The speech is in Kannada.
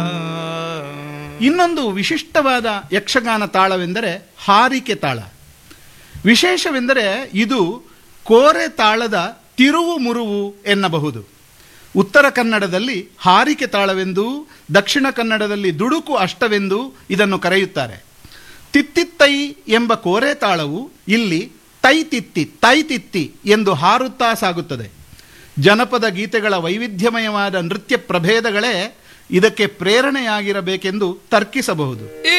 ಇನ್ನೊಂದು ವಿಶಿಷ್ಟವಾದ ಯಕ್ಷಗಾನ ತಾಳವೆಂದರೆ ಹಾರಿಕೆ ತಾಳ ವಿಶೇಷವೆಂದರೆ ಇದು ಕೋರೆ ತಾಳದ ತಿರುವು ಮುರುವು ಎನ್ನಬಹುದು ಉತ್ತರ ಕನ್ನಡದಲ್ಲಿ ಹಾರಿಕೆ ತಾಳವೆಂದು ದಕ್ಷಿಣ ಕನ್ನಡದಲ್ಲಿ ದುಡುಕು ಅಷ್ಟವೆಂದು ಇದನ್ನು ಕರೆಯುತ್ತಾರೆ ತಿತ್ತಿತ್ತೈ ಎಂಬ ಕೋರೆ ತಾಳವು ಇಲ್ಲಿ ತೈ ತಿತ್ತಿ ತೈ ತಿತ್ತಿ ಎಂದು ಹಾರುತ್ತಾ ಸಾಗುತ್ತದೆ ಜನಪದ ಗೀತೆಗಳ ವೈವಿಧ್ಯಮಯವಾದ ನೃತ್ಯ ಪ್ರಭೇದಗಳೇ ಇದಕ್ಕೆ ಪ್ರೇರಣೆಯಾಗಿರಬೇಕೆಂದು ತರ್ಕಿಸಬಹುದು